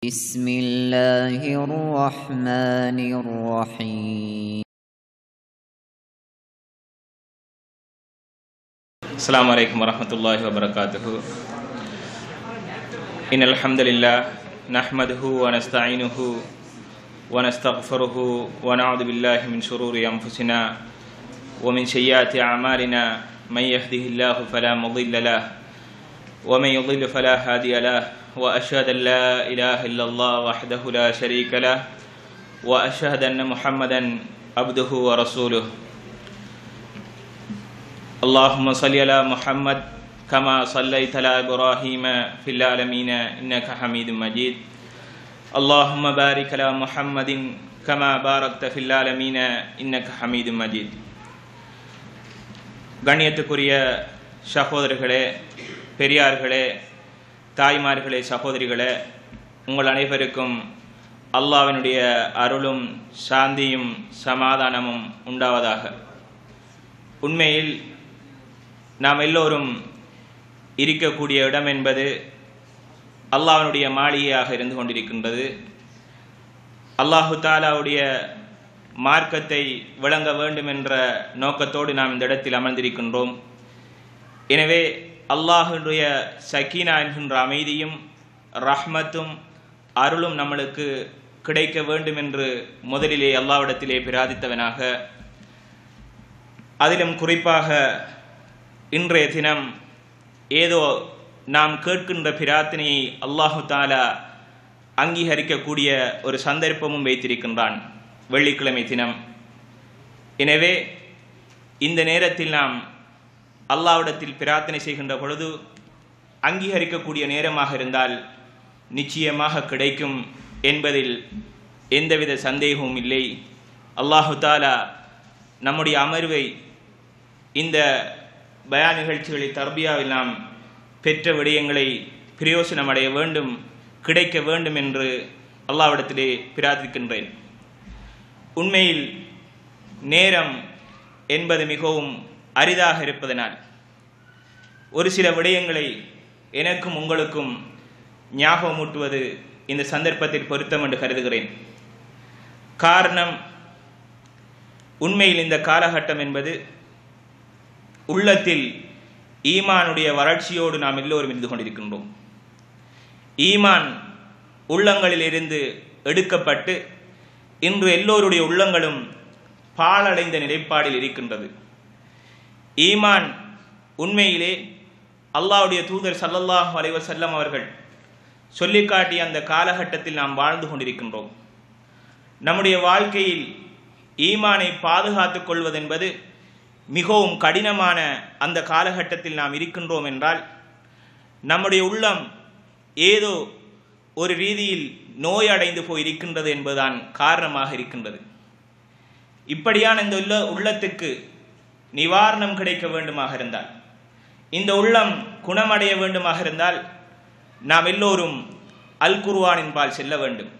بسم الله الرحمن الرحيم السلام عليكم ورحمة الله وبركاته إن الحمد لله نحمده ونستعينه ونستغفره ونعوذ بالله من شرور أنفسنا ومن سيئات أعمالنا من يهده الله فلا مضل له ومن يضل فلا هادي له وأشهد أن لا إله إلا الله وحده لا شريك له وأشهد أن محمدا عبده ورسوله اللهم صل على محمد كما صليت على إبراهيم في العالمين إنك حميد مجيد اللهم بارك على محمد كما باركت في العالمين إنك حميد مجيد கண்ணியத்துக்குரிய சகோதரர்களே பெரியார்களே தாய்மார்களே சகோதரிகளே உங்கள் அனைவருக்கும் அல்லாவினுடைய அருளும் சாந்தியும் சமாதானமும் உண்டாவதாக உண்மையில் நாம் எல்லோரும் இருக்கக்கூடிய இடம் என்பது அல்லாஹ்வினுடைய மாளிகையாக இருந்து கொண்டிருக்கின்றது அல்லாஹு தாலாவுடைய மார்க்கத்தை விளங்க வேண்டும் என்ற நோக்கத்தோடு நாம் இந்த இடத்தில் அமர்ந்திருக்கின்றோம் எனவே அல்லாஹுடைய சக்கீனா என்கின்ற அமைதியும் ரஹ்மத்தும் அருளும் நம்மளுக்கு கிடைக்க வேண்டும் என்று முதலிலே அல்லாவிடத்திலே பிராதித்தவனாக அதிலும் குறிப்பாக இன்றைய தினம் ஏதோ நாம் கேட்கின்ற பிரார்த்தனையை அல்லாஹு தாலா அங்கீகரிக்கக்கூடிய ஒரு சந்தர்ப்பமும் வைத்திருக்கின்றான் வெள்ளிக்கிழமை தினம் எனவே இந்த நேரத்தில் நாம் அல்லாவிடத்தில் பிரார்த்தனை செய்கின்ற பொழுது அங்கீகரிக்கக்கூடிய நேரமாக இருந்தால் நிச்சயமாக கிடைக்கும் என்பதில் எந்தவித சந்தேகமும் இல்லை அல்லாஹு தாலா நம்முடைய அமர்வை இந்த பயா நிகழ்ச்சிகளை தர்பியாவில் நாம் பெற்ற விடயங்களை பிரயோசனம் அடைய வேண்டும் கிடைக்க வேண்டும் என்று அல்லாவிடத்திலே பிரார்த்திக்கின்றேன் உண்மையில் நேரம் என்பது மிகவும் அரிதாக இருப்பதனால் ஒரு சில விடயங்களை எனக்கும் உங்களுக்கும் ஞாபகமூட்டுவது இந்த சந்தர்ப்பத்தில் பொருத்தம் என்று கருதுகிறேன் காரணம் உண்மையில் இந்த காலகட்டம் என்பது உள்ளத்தில் ஈமானுடைய வறட்சியோடு நாம் எல்லோரும் இருந்து கொண்டிருக்கின்றோம் ஈமான் உள்ளங்களிலிருந்து எடுக்கப்பட்டு இன்று எல்லோருடைய உள்ளங்களும் பாழடைந்த நிலைப்பாடில் இருக்கின்றது ஈமான் உண்மையிலே அல்லாவுடைய தூதர் சல்லல்லாஹ் அலைவசல்லம் அவர்கள் சொல்லிக்காட்டிய அந்த காலகட்டத்தில் நாம் வாழ்ந்து கொண்டிருக்கின்றோம் நம்முடைய வாழ்க்கையில் ஈமானை பாதுகாத்துக் கொள்வதென்பது மிகவும் கடினமான அந்த காலகட்டத்தில் நாம் இருக்கின்றோம் என்றால் நம்முடைய உள்ளம் ஏதோ ஒரு ரீதியில் நோய் அடைந்து போய் இருக்கின்றது என்பதுதான் காரணமாக இருக்கின்றது இப்படியான இந்த உள்ள உள்ளத்துக்கு நிவாரணம் கிடைக்க வேண்டுமாக இருந்தால் இந்த உள்ளம் குணமடைய வேண்டுமாக இருந்தால் நாம் எல்லோரும் அல் குர்வானின்பால் செல்ல வேண்டும்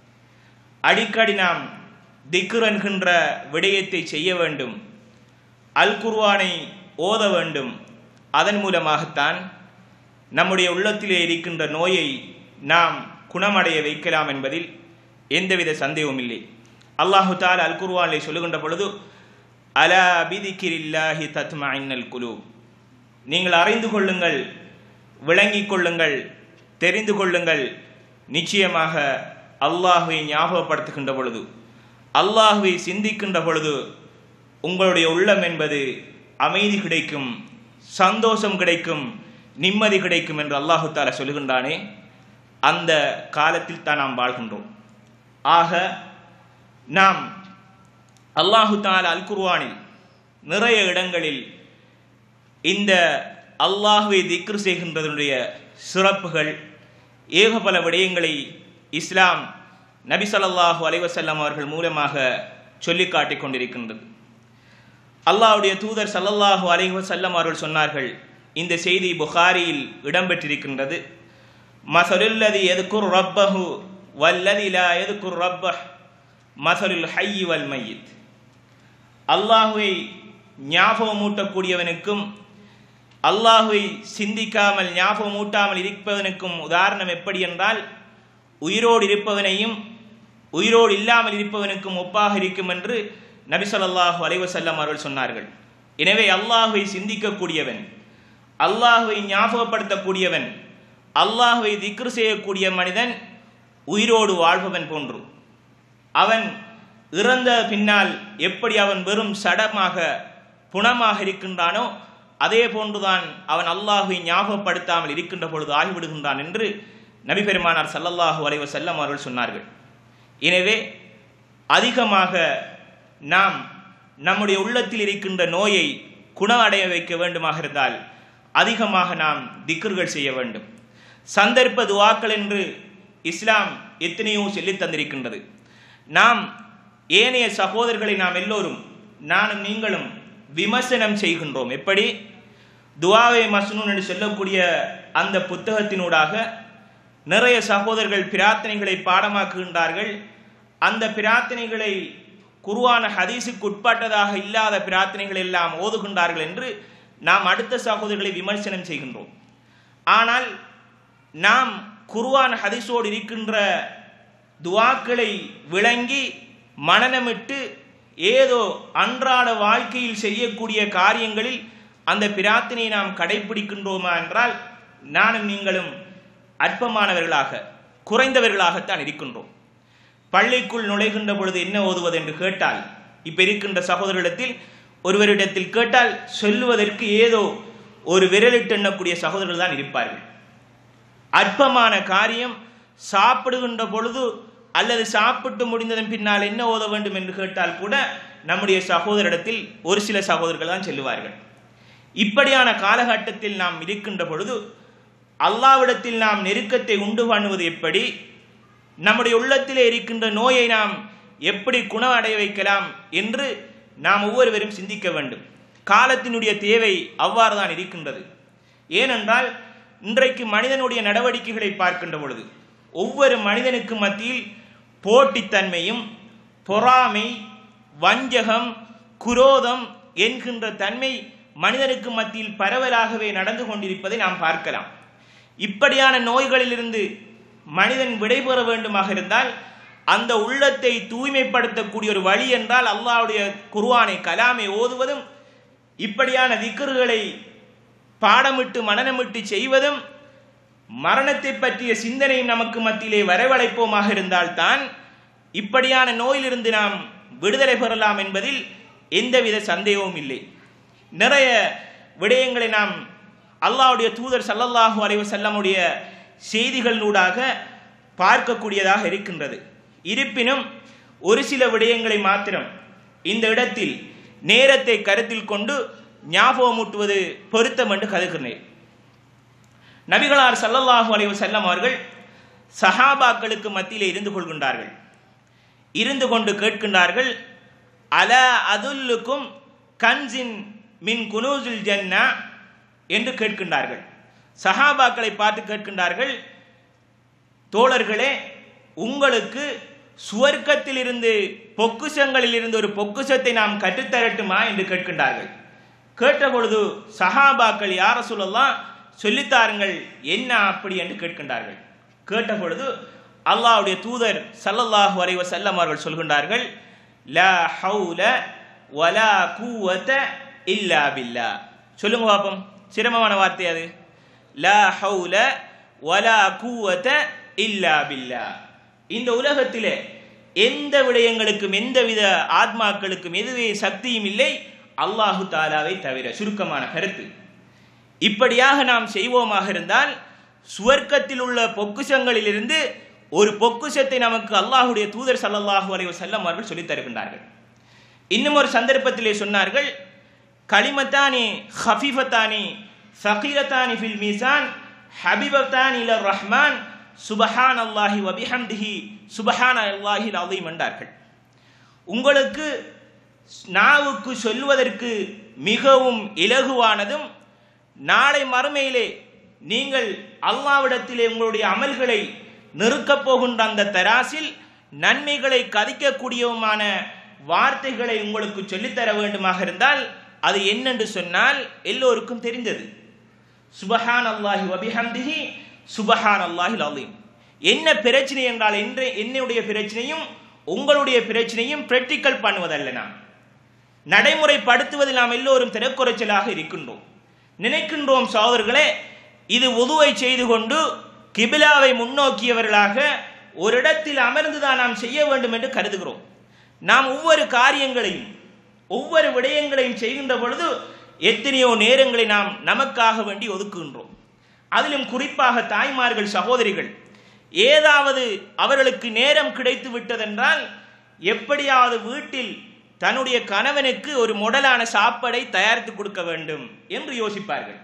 அடிக்கடி நாம் திக்ர் என்கின்ற விடயத்தை செய்ய வேண்டும் அல் குர்வானை ஓத வேண்டும் அதன் மூலமாகத்தான் நம்முடைய உள்ளத்திலே இருக்கின்ற நோயை நாம் குணமடைய வைக்கலாம் என்பதில் எந்தவித சந்தேகமும் இல்லை அல்லாஹு தால் அல் குர்வானை சொல்லுகின்ற பொழுது அலா பிதிக்கிரில்லாஹி தத்மாயின்னல் குலு நீங்கள் அறிந்து கொள்ளுங்கள் விளங்கிக் கொள்ளுங்கள் தெரிந்து கொள்ளுங்கள் நிச்சயமாக அல்லாஹுவை ஞாபகப்படுத்துகின்ற பொழுது அல்லாஹுவை சிந்திக்கின்ற பொழுது உங்களுடைய உள்ளம் என்பது அமைதி கிடைக்கும் சந்தோஷம் கிடைக்கும் நிம்மதி கிடைக்கும் என்று அல்லாஹு தாலா சொல்லுகின்றானே அந்த காலத்தில் தான் நாம் வாழ்கின்றோம் ஆக நாம் அல்லாஹு தாலா அல் குர்வானில் நிறைய இடங்களில் இந்த அல்லாஹுவை திக்ரு செய்கின்றதனுடைய சிறப்புகள் ஏக பல விடயங்களை இஸ்லாம் நபி சொல்லாஹு அலைவசல்லம் அவர்கள் மூலமாக சொல்லி காட்டிக் கொண்டிருக்கின்றது அல்லாஹுடைய தூதர் சல்லல்லாஹு அலைவசல்லம் அவர்கள் சொன்னார்கள் இந்த செய்தி புகாரியில் இடம்பெற்றிருக்கின்றது மசலுல்லதி எதுக்குர் ரப்பஹு வல்லதிலா எதுக்குர் ரப்பஹ் மசலுல் ஹையி வல் மையித் அல்லாஹுவை ஞாபகமூட்டக்கூடியவனுக்கும் அல்லாஹுவை சிந்திக்காமல் ஞாபகமூட்டாமல் இருப்பவனுக்கும் உதாரணம் எப்படி என்றால் உயிரோடு இருப்பவனையும் உயிரோடு இல்லாமல் இருப்பவனுக்கும் ஒப்பாக இருக்கும் என்று நபி ஸல்லல்லாஹு அலைஹி வஸல்லம் அவர்கள் சொன்னார்கள் எனவே அல்லாஹ்வை சிந்திக்கக்கூடியவன் அல்லாஹ்வை ஞாபகப்படுத்தக்கூடியவன் அல்லாஹ்வை திக்ரு செய்யக்கூடிய மனிதன் உயிரோடு வாழ்பவன் போன்று அவன் இறந்த பின்னால் எப்படி அவன் வெறும் சடமாக புணமாக இருக்கின்றானோ அதே போன்றுதான் அவன் அல்லாஹை ஞாபகப்படுத்தாமல் இருக்கின்ற பொழுது ஆகிவிடுகின்றான் என்று நபி பெருமானார் சல்லல்லாஹு அலைஹி வஸல்லம் அவர்கள் சொன்னார்கள் எனவே அதிகமாக நாம் நம்முடைய உள்ளத்தில் இருக்கின்ற நோயை குணம் அடைய வைக்க வேண்டுமாக இருந்தால் அதிகமாக நாம் திக்ருகள் செய்ய வேண்டும் சந்தர்ப்ப துவாக்கள் என்று இஸ்லாம் எத்தனையோ சொல்லித் தந்திருக்கின்றது நாம் ஏனைய சகோதரர்களை நாம் எல்லோரும் நானும் நீங்களும் விமர்சனம் செய்கின்றோம் எப்படி துவாவை மஸ்னூன் என்று சொல்லக்கூடிய அந்த புத்தகத்தினூடாக நிறைய சகோதரர்கள் பிரார்த்தனைகளை பாடமாக்குகின்றார்கள் அந்த பிரார்த்தனைகளை குருவான ஹதீஸுக்கு உட்பட்டதாக இல்லாத பிரார்த்தனைகள் எல்லாம் ஓதுகின்றார்கள் என்று நாம் அடுத்த சகோதரர்களை விமர்சனம் செய்கின்றோம் ஆனால் நாம் குருவான் ஹதீஸோடு இருக்கின்ற துவாக்களை விளங்கி மனநமிட்டு ஏதோ அன்றாட வாழ்க்கையில் செய்யக்கூடிய காரியங்களில் அந்த பிரார்த்தனையை நாம் கடைபிடிக்கின்றோமா என்றால் நானும் நீங்களும் அற்பமானவர்களாக குறைந்தவர்களாகத்தான் இருக்கின்றோம் பள்ளிக்குள் நுழைகின்ற பொழுது என்ன ஓதுவது என்று கேட்டால் இப்ப இருக்கின்ற சகோதரிடத்தில் ஒருவரிடத்தில் கேட்டால் சொல்லுவதற்கு ஏதோ ஒரு விரலிட்டு எண்ணக்கூடிய சகோதரர்கள் தான் இருப்பார்கள் அற்பமான காரியம் சாப்பிடுகின்ற பொழுது அல்லது சாப்பிட்டு முடிந்ததன் பின்னால் என்ன ஓத வேண்டும் என்று கேட்டால் கூட நம்முடைய சகோதரிடத்தில் ஒரு சில சகோதரர்கள் தான் செல்லுவார்கள் இப்படியான காலகட்டத்தில் நாம் இருக்கின்ற பொழுது அல்லாவிடத்தில் நாம் நெருக்கத்தை உண்டு பண்ணுவது எப்படி நம்முடைய உள்ளத்திலே இருக்கின்ற நோயை நாம் எப்படி குணம் அடைய வைக்கலாம் என்று நாம் ஒவ்வொருவரும் சிந்திக்க வேண்டும் காலத்தினுடைய தேவை அவ்வாறு தான் இருக்கின்றது ஏனென்றால் இன்றைக்கு மனிதனுடைய நடவடிக்கைகளை பார்க்கின்ற பொழுது ஒவ்வொரு மனிதனுக்கு மத்தியில் போட்டித்தன்மையும் பொறாமை வஞ்சகம் குரோதம் என்கின்ற தன்மை மனிதனுக்கு மத்தியில் பரவலாகவே நடந்து கொண்டிருப்பதை நாம் பார்க்கலாம் இப்படியான நோய்களிலிருந்து மனிதன் விடைபெற வேண்டுமாக இருந்தால் அந்த உள்ளத்தை தூய்மைப்படுத்தக்கூடிய ஒரு வழி என்றால் அல்லாவுடைய குருவானை கலாமை ஓதுவதும் இப்படியான விக்கறுகளை பாடமிட்டு மனநமிட்டு செய்வதும் மரணத்தை பற்றிய சிந்தனையும் நமக்கு மத்தியிலே வரவழைப்போமாக இருந்தால்தான் இப்படியான நோயிலிருந்து நாம் விடுதலை பெறலாம் என்பதில் எந்தவித சந்தேகமும் இல்லை நிறைய விடயங்களை நாம் அல்லாவுடைய தூதர் சல்லல்லாஹு அலைவு செல்லமுடைய செய்திகளூடாக பார்க்கக்கூடியதாக இருக்கின்றது இருப்பினும் ஒரு சில விடயங்களை மாத்திரம் இந்த இடத்தில் நேரத்தை கருத்தில் கொண்டு ஞாபகமூட்டுவது பொருத்தம் என்று கருதுகிறேன் நபிகளார் சல்லல்லாஹு அலைவு செல்லம் அவர்கள் சஹாபாக்களுக்கு மத்தியிலே இருந்து கொள்கின்றார்கள் இருந்து கொண்டு கேட்கின்றார்கள் அல அதுல்லுக்கும் கன்சின் மின் குனூசுல் ஜன்னா என்று கேட்கின்றார்கள் சஹாபாக்களை பார்த்து கேட்கின்றார்கள் தோழர்களே உங்களுக்கு சுவர்க்கத்தில் இருந்து பொக்குஷங்களில் இருந்து ஒரு பொக்குஷத்தை நாம் கற்றுத்தரட்டுமா என்று கேட்கின்றார்கள் கேட்ட பொழுது சஹாபாக்கள் யார சொல்லலாம் சொல்லித்தாருங்கள் என்ன அப்படி என்று கேட்கின்றார்கள் கேட்ட பொழுது அல்லாஹ்வுடைய தூதர் சல்லல்லாஹு அலைஹி வஸல்லம் அவர்கள் சொல்கின்றார்கள் லா ஹவுல வலா கூவத இல்லா பில்லா சொல்லுங்க பாப்போம் சிரமமான வார்த்தை அது லா ஹவுல வலா கூவத இல்லா பில்லா இந்த உலகத்திலே எந்த விடயங்களுக்கும் எந்தவித ஆத்மாக்களுக்கும் எதுவே சக்தியும் இல்லை அல்லாஹு தாலாவை தவிர சுருக்கமான கருத்து இப்படியாக நாம் செய்வோமாக இருந்தால் சுவர்க்கத்தில் உள்ள பொக்குஷங்களிலிருந்து ஒரு பொக்குஷத்தை நமக்கு அல்லாஹுடைய தூதர் சல்லல்லாஹு அலைஹி வஸல்லம் அவர்கள் சொல்லித் தருகின்றார்கள் இன்னும் ஒரு சந்தர்ப்பத்திலே சொன்னார்கள் கலிமத்தானி ஹஃபீஃபத்தானி சகீரத்தானி ஃபில் மீசான் ஹபிபத்தானி இல ரஹ்மான் சுபஹான் அல்லாஹி வபிஹம்திஹி சுபஹான் அல்லாஹி அலீம் என்றார்கள் உங்களுக்கு நாவுக்கு சொல்லுவதற்கு மிகவும் இலகுவானதும் நாளை மறுமையிலே நீங்கள் அல்லாவிடத்திலே உங்களுடைய அமல்களை நிறுக்கப் போகின்ற அந்த தராசில் நன்மைகளை கதிக்கக்கூடியவுமான வார்த்தைகளை உங்களுக்கு சொல்லித்தர வேண்டுமாக இருந்தால் அது என்னென்று சொன்னால் எல்லோருக்கும் தெரிந்தது சுபஹான் அல்லாஹி வபிஹம்திஹி சுபஹான் அல்லாஹி அலீம் என்ன பிரச்சனை என்றால் என்ற என்னுடைய பிரச்சனையும் உங்களுடைய பிரச்சனையும் பிராக்டிக்கல் பண்ணுவதல்ல நாம் நடைமுறைப்படுத்துவதில் நாம் எல்லோரும் திறக்குறைச்சலாக இருக்கின்றோம் நினைக்கின்றோம் சகோதரர்களே இது உதுவை செய்து கொண்டு கிபிலாவை முன்னோக்கியவர்களாக ஒரு இடத்தில் அமர்ந்துதான் நாம் செய்ய வேண்டும் என்று கருதுகிறோம் நாம் ஒவ்வொரு காரியங்களையும் ஒவ்வொரு விடயங்களையும் செய்கின்ற பொழுது எத்தனையோ நேரங்களை நாம் நமக்காக வேண்டி ஒதுக்குகின்றோம் அதிலும் குறிப்பாக தாய்மார்கள் சகோதரிகள் ஏதாவது அவர்களுக்கு நேரம் கிடைத்து விட்டதென்றால் எப்படியாவது வீட்டில் தன்னுடைய கணவனுக்கு ஒரு முடலான சாப்பாடை தயாரித்து கொடுக்க வேண்டும் என்று யோசிப்பார்கள்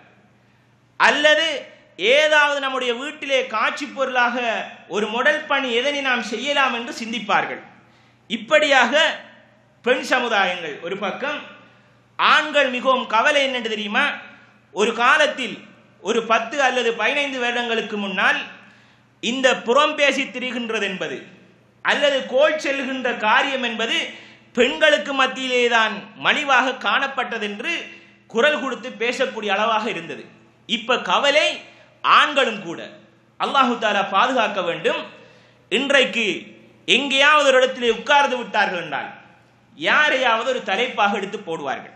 அல்லது ஏதாவது நம்முடைய வீட்டிலே காட்சி பொருளாக ஒரு முடல் பணி எதனை நாம் செய்யலாம் என்று சிந்திப்பார்கள் இப்படியாக பெண் சமுதாயங்கள் ஒரு பக்கம் ஆண்கள் மிகவும் கவலை என்னென்று தெரியுமா ஒரு காலத்தில் ஒரு பத்து அல்லது பதினைந்து வருடங்களுக்கு முன்னால் இந்த புறம் பேசி திரிகின்றது என்பது அல்லது கோல் செல்கின்ற காரியம் என்பது பெண்களுக்கு மத்தியிலே தான் மலிவாக காணப்பட்டது என்று குரல் கொடுத்து பேசக்கூடிய அளவாக இருந்தது இப்ப கவலை ஆண்களும் கூட அல்லாஹு தாலா பாதுகாக்க வேண்டும் இன்றைக்கு எங்கேயாவது ஒரு இடத்திலே உட்கார்ந்து விட்டார்கள் என்றால் யாரையாவது ஒரு தலைப்பாக எடுத்து போடுவார்கள்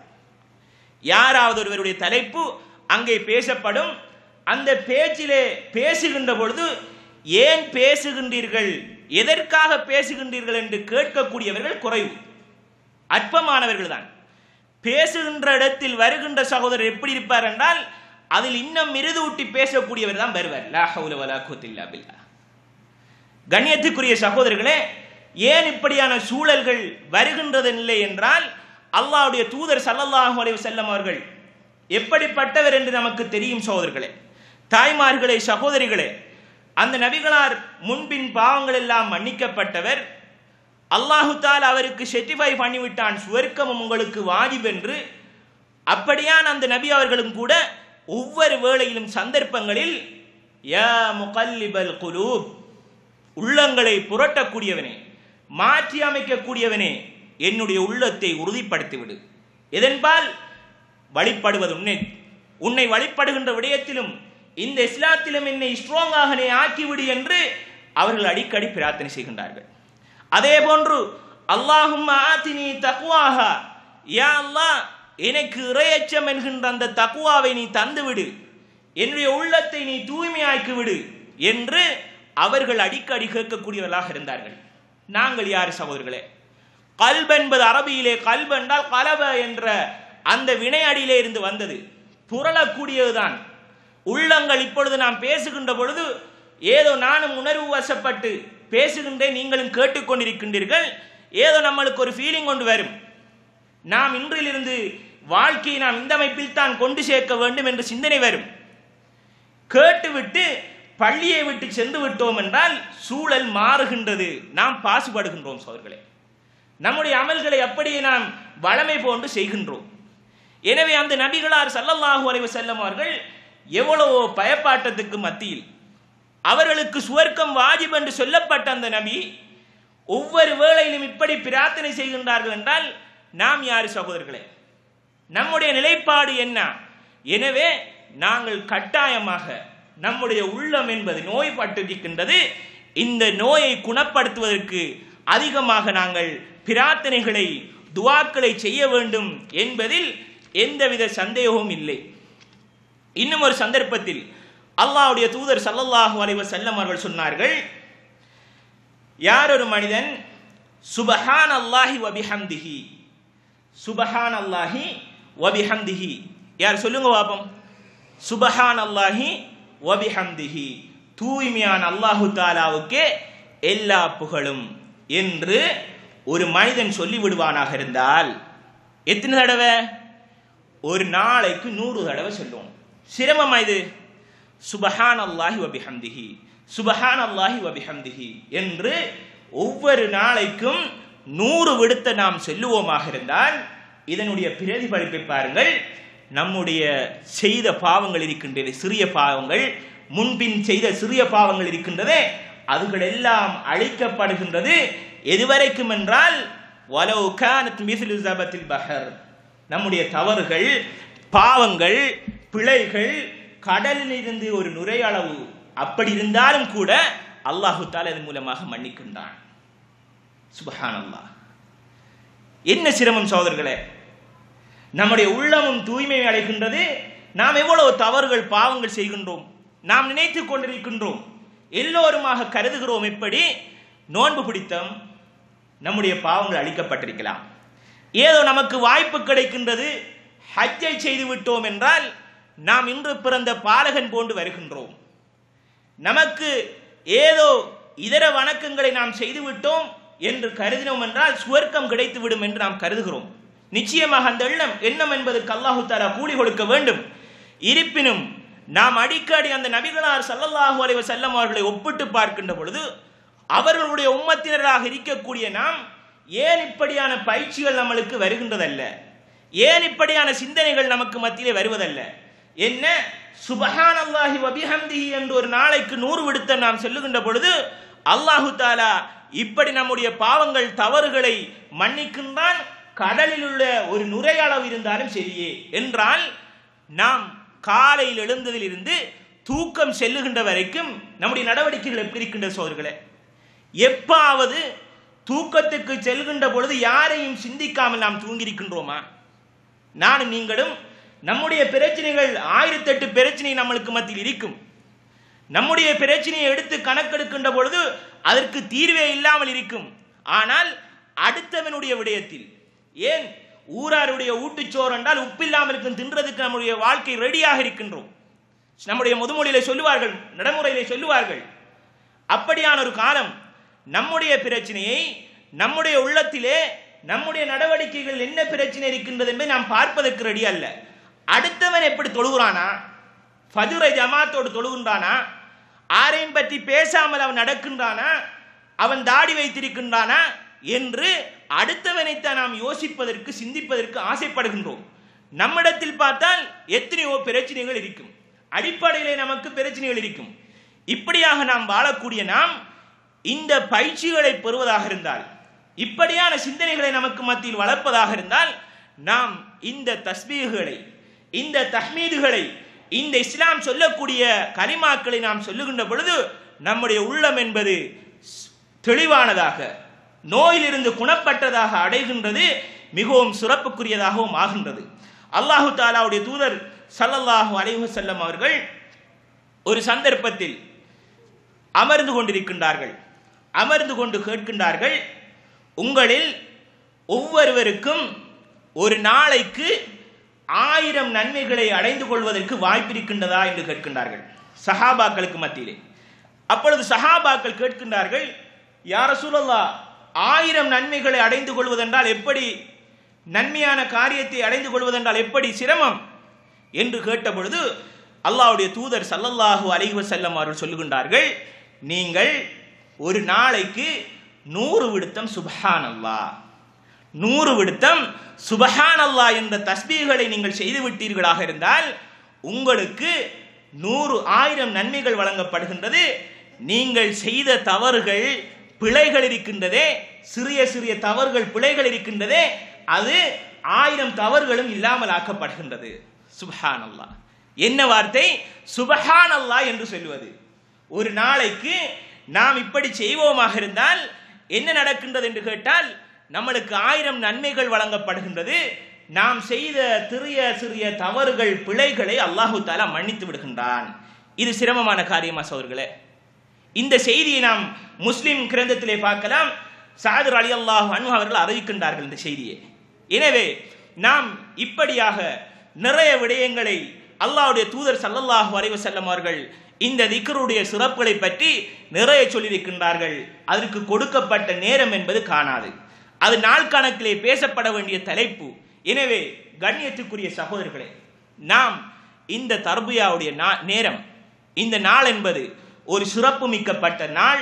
யாராவது ஒருவருடைய தலைப்பு அங்கே பேசப்படும் அந்த பேச்சிலே பேசுகின்ற பொழுது ஏன் பேசுகின்றீர்கள் எதற்காக பேசுகின்றீர்கள் என்று கேட்கக்கூடியவர்கள் குறைவு அற்பமானவர்கள் தான் பேசுகின்ற இடத்தில் வருகின்ற சகோதரர் எப்படி இருப்பார் என்றால் அதில் இன்னும் மிருது ஊட்டி பேசக்கூடியவர் தான் வருவார் லா ஹவுல வலா குவத்தில்லா பில்லா கண்ணியத்துக்குரிய சகோதரர்களே ஏன் இப்படியான சூழல்கள் வருகின்றது இல்லை என்றால் அல்லாஹ்வுடைய தூதர் சல்லல்லாஹு அலைஹி வஸல்லம் அவர்கள் எப்படிப்பட்டவர் என்று நமக்கு தெரியும் சகோதரர்களே தாய்மார்களே சகோதரிகளே அந்த நபிகளார் முன்பின் பாவங்கள் எல்லாம் மன்னிக்கப்பட்டவர் அல்லாஹு தால் அவருக்கு செட்டிஃபை பண்ணிவிட்டான் சுவர்க்கமும் உங்களுக்கு வாஜிப் என்று அப்படியான் அந்த நபி அவர்களும் கூட ஒவ்வொரு வேளையிலும் சந்தர்ப்பங்களில் யா முகல்லிபல் குலூப் உள்ளங்களை புரட்டக்கூடியவனே மாற்றி அமைக்கக்கூடியவனே என்னுடைய உள்ளத்தை உறுதிப்படுத்திவிடு எதன்பால் வழிபடுவது உன்னை உன்னை வழிபடுகின்ற விடயத்திலும் இந்த இஸ்லாத்திலும் என்னை ஸ்ட்ராங்காக நீ ஆக்கிவிடு என்று அவர்கள் அடிக்கடி பிரார்த்தனை செய்கின்றார்கள் அதே போன்று அல்லாஹும் ஆத்தினி தக்குவாக யா அல்லாஹ் எனக்கு இறையச்சம் என்கின்ற அந்த தக்குவாவை நீ தந்துவிடு என்னுடைய உள்ளத்தை நீ தூய்மையாக்கி விடு என்று அவர்கள் அடிக்கடி கேட்கக்கூடியவர்களாக இருந்தார்கள் நாங்கள் யார் சகோதரர்களே கல்ப் என்பது அரபியிலே கல்ப் என்றால் கலப என்ற அந்த வினையடியிலே இருந்து வந்தது புரளக்கூடியதுதான் உள்ளங்கள் இப்பொழுது நாம் பேசுகின்ற பொழுது ஏதோ நானும் உணர்வு வசப்பட்டு பேசுகின்றேன் நீங்களும் கேட்டுக்கொண்டிருக்கின்றீர்கள் ஏதோ நம்மளுக்கு ஒரு ஃபீலிங் கொண்டு வரும் நாம் இன்றிலிருந்து வாழ்க்கையை நாம் இந்த அமைப்பில் தான் கொண்டு சேர்க்க வேண்டும் என்ற சிந்தனை வரும் கேட்டுவிட்டு பள்ளியை விட்டு சென்று விட்டோம் என்றால் சூழல் மாறுகின்றது நாம் பாசுபடுகின்றோம் சோர்களே நம்முடைய அமல்களை அப்படியே நாம் வளமை போன்று செய்கின்றோம் எனவே அந்த நபிகளார் சல்லல்லாஹு அலைஹி வஸல்லம் அவர்கள் எவ்வளவோ பயப்பாட்டத்துக்கு மத்தியில் அவர்களுக்கு சுவர்க்கம் வாஜிப் என்று சொல்லப்பட்ட அந்த நபி ஒவ்வொரு வேளையிலும் இப்படி பிரார்த்தனை செய்கின்றார்கள் என்றால் நாம் யார் சகோதரர்களே நம்முடைய நிலைப்பாடு என்ன எனவே நாங்கள் கட்டாயமாக நம்முடைய உள்ளம் என்பது நோய்பட்டிருக்கின்றது இந்த நோயை குணப்படுத்துவதற்கு அதிகமாக நாங்கள் பிரார்த்தனைகளை துவாக்களை செய்ய வேண்டும் என்பதில் எந்தவித சந்தேகமும் இல்லை இன்னும் ஒரு சந்தர்ப்பத்தில் அல்லாஹ்வுடைய தூதர் சல்லல்லாஹு அலைஹி வஸல்லம் அவர்கள் சொன்னார்கள் யார் ஒரு மனிதன் சுபஹான் அல்லாஹி வபிஹம்திஹி சுபஹான் அல்லாஹி வபிஹம்திஹி யார் சொல்லுங்க பாப்போம் சுபஹான் அல்லாஹி வபிஹம்திஹி தூய்மையான அல்லாஹு தாலாவுக்கே எல்லா புகழும் என்று ஒரு மனிதன் சொல்லி விடுவானாக இருந்தால் எத்தனை தடவை ஒரு நாளைக்கு நூறு தடவை சொல்லுவோம் சிரமமா இது சுபஹான் அல்லாஹி வபிஹம்திஹி சுபஹான் அல்லாஹி வபிஹம்திஹி என்று ஒவ்வொரு நாளைக்கும் நூறு விடுத்த நாம் சொல்லுவோமாக இருந்தால் இதனுடைய பிரதிபலிப்பை பாருங்கள் நம்முடைய செய்த பாவங்கள் இருக்கின்றது சிறிய பாவங்கள் முன்பின் செய்த சிறிய பாவங்கள் இருக்கின்றதே அதுகள் எல்லாம் அழிக்கப்படுகின்றது எதுவரைக்கும் என்றால் வலவு கானத் மிஸ்லு ஜபத்தில் பஹர் நம்முடைய தவறுகள் பாவங்கள் பிழைகள் கடலில் இருந்து ஒரு நுரையளவு அப்படி இருந்தாலும் கூட அல்லாஹு தாலா இதன் மூலமாக மன்னிக்கின்றான் சுபஹானல்லாஹ் என்ன சிரமம் சகோதரர்களே நம்முடைய உள்ளமும் தூய்மை அடைகின்றது நாம் எவ்வளவு தவறுகள் பாவங்கள் செய்கின்றோம் நாம் நினைத்து கொண்டிருக்கின்றோம் எல்லோருமாக கருதுகிறோம் எப்படி நோன்பு பிடித்தம் நம்முடைய பாவங்கள் அழிக்கப்பட்டிருக்கலாம் ஏதோ நமக்கு வாய்ப்பு கிடைக்கின்றது ஹஜ்ஜை செய்து விட்டோம் என்றால் நாம் இன்று பிறந்த பாலகன் போன்று வருகின்றோம் நமக்கு ஏதோ இதர வணக்கங்களை நாம் செய்துவிட்டோம் என்று கருதினோம் என்றால் சுவர்க்கம் கிடைத்துவிடும் என்று நாம் கருதுகிறோம் நிச்சயமாக அந்த எண்ணம் எண்ணம் என்பதற்கு அல்லாஹு தாலா கூலி கொடுக்க வேண்டும் இருப்பினும் நாம் அடிக்கடி அந்த நபிகளார் சல்லல்லாஹு அலைஹி வஸல்லம் அவர்களை ஒப்பிட்டு பார்க்கின்ற பொழுது அவர்களுடைய உம்மத்தினராக இருக்கக்கூடிய நாம் ஏன் இப்படியான பயிற்சிகள் நம்மளுக்கு வருகின்றதல்ல ஏன் இப்படியான சிந்தனைகள் நமக்கு மத்தியிலே வருவதல்ல என்ன சுபஹான் அல்லாஹி வபிஹம்திஹி என்று ஒரு நாளைக்கு நூறு விடுத்த நாம் சொல்லுகின்ற பொழுது அல்லாஹு தாலா இப்படி நம்முடைய பாவங்கள் தவறுகளை மன்னிக்கின்றான் கடலில் உள்ள ஒரு நுரையளவு இருந்தாலும் சரியே என்றால் நாம் காலையில் எழுந்ததிலிருந்து தூக்கம் செல்லுகின்ற வரைக்கும் நம்முடைய நடவடிக்கைகள் எப்படி இருக்கின்ற சோதர்களே எப்பாவது தூக்கத்துக்கு செல்கின்ற பொழுது யாரையும் சிந்திக்காமல் நாம் தூங்கியிருக்கின்றோமா நானும் நீங்களும் நம்முடைய பிரச்சனைகள் ஆயிரத்தெட்டு பிரச்சனை நம்மளுக்கு மத்தியில் இருக்கும் நம்முடைய பிரச்சனையை எடுத்து கணக்கெடுக்கின்ற பொழுது அதற்கு தீர்வே இல்லாமல் இருக்கும் ஆனால் அடுத்தவனுடைய விடயத்தில் ஏன் ஊராருடைய ஊட்டுச்சோறு என்றால் உப்பில்லாமல் இருக்கும் தின்றதுக்கு நம்முடைய வாழ்க்கை ரெடியாக இருக்கின்றோம் நம்முடைய முதுமொழியில சொல்லுவார்கள் நடைமுறையிலே சொல்லுவார்கள் அப்படியான ஒரு காலம் நம்முடைய பிரச்சனையை நம்முடைய உள்ளத்திலே நம்முடைய நடவடிக்கைகள் என்ன பிரச்சனை இருக்கின்றது என்பதை நாம் பார்ப்பதற்கு ரெடி அல்ல அடுத்தவன் எப்படி தொழுகிறானா ஃபஜுரை ஜமாத்தோடு தொழுகின்றானா ஆரையும் பற்றி பேசாமல் அவன் நடக்கின்றானா அவன் தாடி வைத்திருக்கின்றானா என்று அடுத்தவனைத்தான் நாம் யோசிப்பதற்கு சிந்திப்பதற்கு ஆசைப்படுகின்றோம் நம்மிடத்தில் பார்த்தால் எத்தனையோ பிரச்சனைகள் இருக்கும் அடிப்படையிலே நமக்கு பிரச்சனைகள் இருக்கும் இப்படியாக நாம் வாழக்கூடிய நாம் இந்த பயிற்சிகளை பெறுவதாக இருந்தால் இப்படியான சிந்தனைகளை நமக்கு மத்தியில் வளர்ப்பதாக இருந்தால் நாம் இந்த தஸ்பீகுகளை இந்த தஹ்மீதுகளை இந்த இஸ்லாம் சொல்லக்கூடிய கலிமாக்களை நாம் சொல்லுகின்ற பொழுது நம்முடைய உள்ளம் என்பது தெளிவானதாக நோயிலிருந்து குணப்பட்டதாக அடைகின்றது மிகவும் சிறப்புக்குரியதாகவும் ஆகின்றது அல்லாஹு தாலாவுடைய தூதர் சல்லல்லாஹு அலைஹு செல்லம் அவர்கள் ஒரு சந்தர்ப்பத்தில் அமர்ந்து கொண்டிருக்கின்றார்கள் அமர்ந்து கொண்டு கேட்கின்றார்கள் உங்களில் ஒவ்வொருவருக்கும் ஒரு நாளைக்கு ஆயிரம் நன்மைகளை அடைந்து கொள்வதற்கு வாய்ப்பிருக்கின்றதா என்று கேட்கின்றார்கள் சஹாபாக்களுக்கு மத்தியிலே அப்பொழுது சஹாபாக்கள் கேட்கின்றார்கள் யார சூழல்லா ஆயிரம் நன்மைகளை அடைந்து கொள்வதென்றால் எப்படி நன்மையான காரியத்தை அடைந்து கொள்வதென்றால் எப்படி சிரமம் என்று கேட்டபொழுது அல்லாஹ்வுடைய தூதர் சல்லல்லாஹு அலைஹி வஸல்லம் அவர்கள் சொல்லுகின்றார்கள் நீங்கள் ஒரு நாளைக்கு நூறு விடுத்தம் சுபஹான் அல்லாஹ் நூறு விடுத்தம் சுபஹான் அல்லாஹ் என்ற தஸ்பீகளை நீங்கள் செய்து விட்டீர்களாக இருந்தால் உங்களுக்கு நூறு ஆயிரம் நன்மைகள் வழங்கப்படுகின்றது நீங்கள் செய்த தவறுகள் பிழைகள் இருக்கின்றதே சிறிய சிறிய தவறுகள் பிழைகள் இருக்கின்றதே அது ஆயிரம் தவறுகளும் இல்லாமல் ஆக்கப்படுகின்றது சுபஹான் அல்லாஹ் என்ன வார்த்தை சுபஹான் அல்லாஹ் என்று சொல்வது ஒரு நாளைக்கு நாம் இப்படி செய்வோமாக இருந்தால் என்ன நடக்கின்றது என்று கேட்டால் நம்மளுக்கு ஆயிரம் நன்மைகள் வழங்கப்படுகின்றது நாம் செய்த சிறிய சிறிய தவறுகள் பிழைகளை அல்லாஹு தாலா மன்னித்து விடுகின்றான் இது சிரமமான காரியமா சோதர்களே இந்த செய்தியை நாம் முஸ்லிம் கிரந்தத்திலே பார்க்கலாம் சாதர் அலி அல்லாஹ் அனு அவர்கள் அறிவிக்கின்றார்கள் இந்த செய்தியை எனவே நாம் இப்படியாக நிறைய விடயங்களை அல்லாஹ்வுடைய தூதர் சல்லல்லாஹு அலைஹி வஸல்லம் அவர்கள் இந்த திக்ருடைய சிறப்புகளை பற்றி நிறைய சொல்லியிருக்கின்றார்கள் அதற்கு கொடுக்கப்பட்ட நேரம் என்பது காணாது அது நாள் கணக்கிலே பேசப்பட வேண்டிய தலைப்பு எனவே கண்ணியத்துக்குரிய சகோதரர்களே நாம் இந்த தர்பியாவுடைய நேரம் இந்த நாள் என்பது ஒரு சிறப்பு மிக்கப்பட்ட நாள்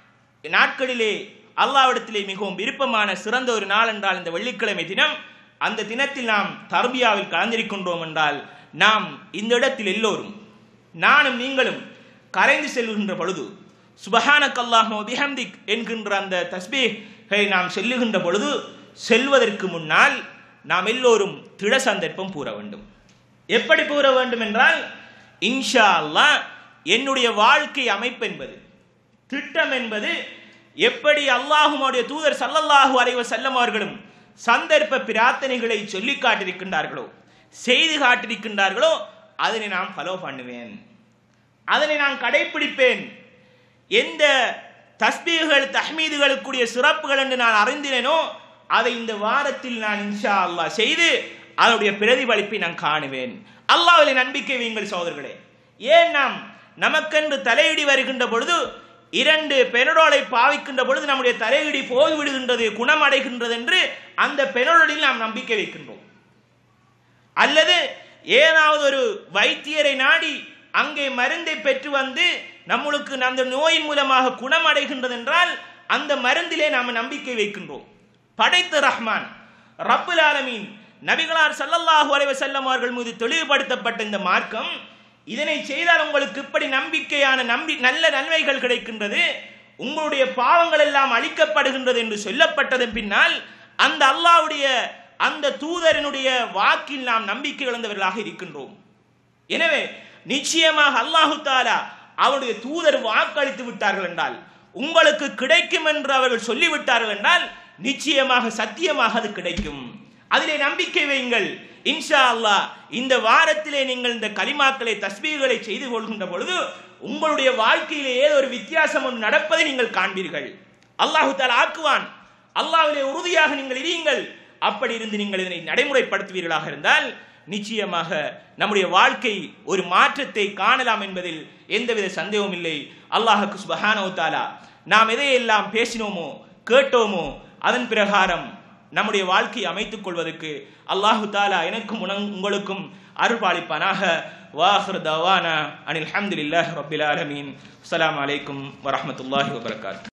நாட்களிலே அல்லாவிடத்திலே மிகவும் விருப்பமான சிறந்த ஒரு நாள் என்றால் இந்த வெள்ளிக்கிழமை தினம் அந்த தினத்தில் நாம் தர்பியாவில் கலந்திருக்கின்றோம் என்றால் நாம் இந்த இடத்தில் எல்லோரும் நானும் நீங்களும் கரைந்து செல்கின்ற பொழுது சுபஹானக் அல்லாஹோ பிஹம்திக் என்கின்ற அந்த தஸ்பீஹை நாம் செல்லுகின்ற பொழுது செல்வதற்கு முன்னால் நாம் எல்லோரும் திட சந்தர்ப்பம் கூற வேண்டும் எப்படி கூற வேண்டும் என்றால் இன்ஷா அல்லாஹ் என்னுடைய வாழ்க்கை அமைப்பு என்பது திட்டம் என்பது எப்படி அல்லாஹுடைய தூதர் சல்லல்லாஹு அலைவ செல்லம் அவர்களும் சந்தர்ப்ப பிரார்த்தனைகளை சொல்லி காட்டியிருக்கின்றார்களோ செய்து காட்டியிருக்கின்றார்களோ அதனை நான் ஃபாலோ பண்ணுவேன் அதனை நான் கடைபிடிப்பேன் எந்த தஸ்பீகள் தஹ்மீதுகளுக்குரிய சிறப்புகள் என்று நான் அறிந்தினேனோ அதை இந்த வாரத்தில் நான் இன்ஷா அல்லாஹ் செய்து அதனுடைய பிரதிபலிப்பை நான் காணுவேன் அல்லாஹ்விலே நம்பிக்கை வையுங்கள் சகோதரர்களே ஏன் நாம் நமக்கென்று தலையிடி வருகின்ற பொழுது இரண்டு பெனடோலை பாவிக்கின்ற பொழுது நம்முடைய தலையிடி போய்விடுகின்றது குணமடைகின்றது என்று அந்த பெனடோலில் நாம் நம்பிக்கை வைக்கின்றோம் அல்லது ஏதாவது ஒரு வைத்தியரை நாடி அங்கே மருந்தை பெற்று வந்து நம்மளுக்கு அந்த நோயின் மூலமாக குணமடைகின்றது என்றால் அந்த மருந்திலே நாம் நம்பிக்கை வைக்கின்றோம் படைத்த ரஹ்மான் ரப்புல் ஆலமீன் நபிகளார் சல்லல்லாஹு அலைஹி வஸல்லம் அவர்கள் மீது தெளிவுபடுத்தப்பட்ட இந்த மார்க்கம் இதனை செய்தால் உங்களுக்கு இப்படி நம்பிக்கையான நம்பி நல்ல நன்மைகள் கிடைக்கின்றது உங்களுடைய பாவங்கள் எல்லாம் அழிக்கப்படுகின்றது என்று சொல்லப்பட்டதன் பின்னால் அந்த அல்லாஹ்வுடைய அந்த தூதரனுடைய வாக்கில் நாம் நம்பிக்கை இழந்தவர்களாக இருக்கின்றோம் எனவே நிச்சயமாக அல்லாஹு தாலா அவருடைய தூதர் வாக்களித்து விட்டார்கள் என்றால் உங்களுக்கு கிடைக்கும் என்று அவர்கள் சொல்லிவிட்டார்கள் என்றால் நிச்சயமாக சத்தியமாக அது கிடைக்கும் அதிலே நம்பிக்கை வையுங்கள் இன்ஷா அல்லாஹ் இந்த வாரத்திலே நீங்கள் இந்த கலிமாக்களை தஸ்பீகளை செய்து கொள்கின்ற பொழுது உங்களுடைய வாழ்க்கையிலே ஏதோ ஒரு வித்தியாசம் ஒன்று நடப்பதை நீங்கள் காண்பீர்கள் அல்லாஹு தாலா ஆக்குவான் அல்லாஹ்விலே உறுதியாக நீங்கள் இருங்கள் அப்படி இருந்து நீங்கள் இதனை நடைமுறைப்படுத்துவீர்களாக இருந்தால் நிச்சயமாக நம்முடைய வாழ்க்கை ஒரு மாற்றத்தை காணலாம் என்பதில் எந்தவித சந்தேகமும் இல்லை அல்லாஹுக்கு சுபஹானோ தாலா நாம் எதையெல்லாம் பேசினோமோ கேட்டோமோ அதன் பிரகாரம் நம்முடைய வாழ்க்கையை அமைத்துக் கொள்வதற்கு அல்லாஹு தாலா எனக்கும் உனங் உங்களுக்கும் அருள்பாலிப்பானாக வாஹர் தவானா அனில் அஹமதுல்லாஹ் ரபில் ஆலமீன் அஸ்ஸலாமு அலைக்கும் வரஹ்மத்துல்லாஹி வபரகாத்